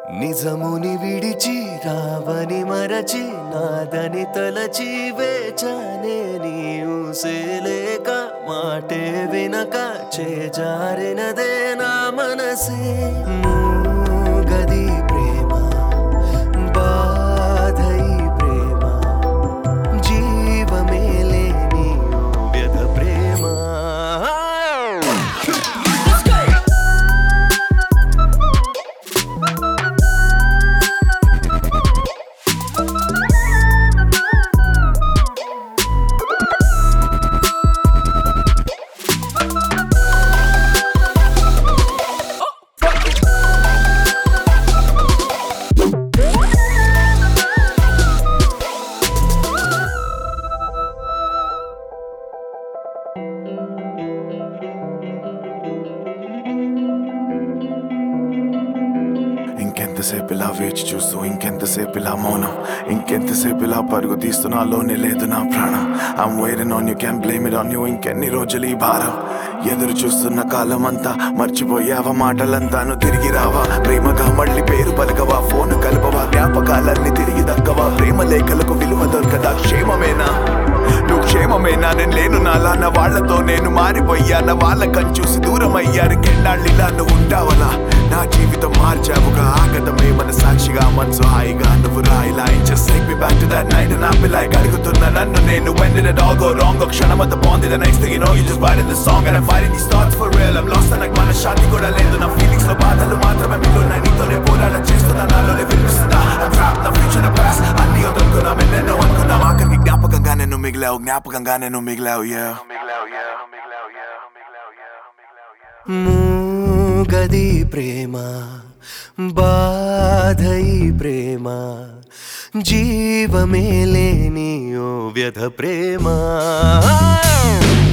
నిజముని విడిచి రావని మరచి నాదని తలచి వేచనే నీవు సేలేక మాటే వినక చేజారినదే నా మనసే గది ప్రేమ బాధై ప్రేమ జీవమేలే నీ వ్యధ ప్రేమ ఇంకెంతసేపు ఇలా వేచి చూస్తూ ఇంకెంతసేపు ఇలా మౌనం ఇంకెంతసేపు ఇలా పరుగు తీస్తున్నాలోనే లేదు నా ప్రాణం I'm wearing on you can blame it on you ఇంకెన్ని రోజులు ఈ భారం ఎదురు చూస్తున్న కాలం అంతా మర్చిపోయావా మాటలంతాను తిరిగి రావా ప్రేమగా మళ్ళీ పేరు పలకవా ఫోన్ కలపవా జ్ఞాపకాలన్నీ తిరిగి దక్కవా ప్రేమ లేఖలకు విలువ దొరకదా క్షేమమేనా నువ్వు క్షేమమేనా నేను లేను నాలా నా వాళ్ళతో నేను మారిపోయాన వాళ్ళకని చూసి దూరం అయ్యారు కెన్నాళ్ళు ఇలా నువ్వు ఉంటావలా నా జీవితం మార్చావుగా ఆగతమే మన సాక్షిగా మనసు హాయిగా నువ్వు రాయిలా just take me back to that night and I'll be like అడుగుతున్న నన్ను నేను when did it all go wrong ఒక క్షణం అంత బాగుంది the next thing you know you just writing the song and I'm fighting these thoughts for real I'm lost and నాకు మన శాంతి కూడా లేదు నా feelings లో బాధలు మాత్రమే మీలో నా నీతోనే పోరాడ చేస్తున్నా నాలోనే వినిపిస్తుందా I'm trapped నా future నా past అన్ని వదులుకున్నా ఎన్నెన్నో అనుకున్నాం ఆఖరికి జ్ఞాపకంగా నేను మిగిలావు జ్ఞాపకంగా నేను మిగిలావు yeah మూగది ప్రేమ బాధై ప్రేమ జీవమేలేని ఓ వ్యధ ప్రేమ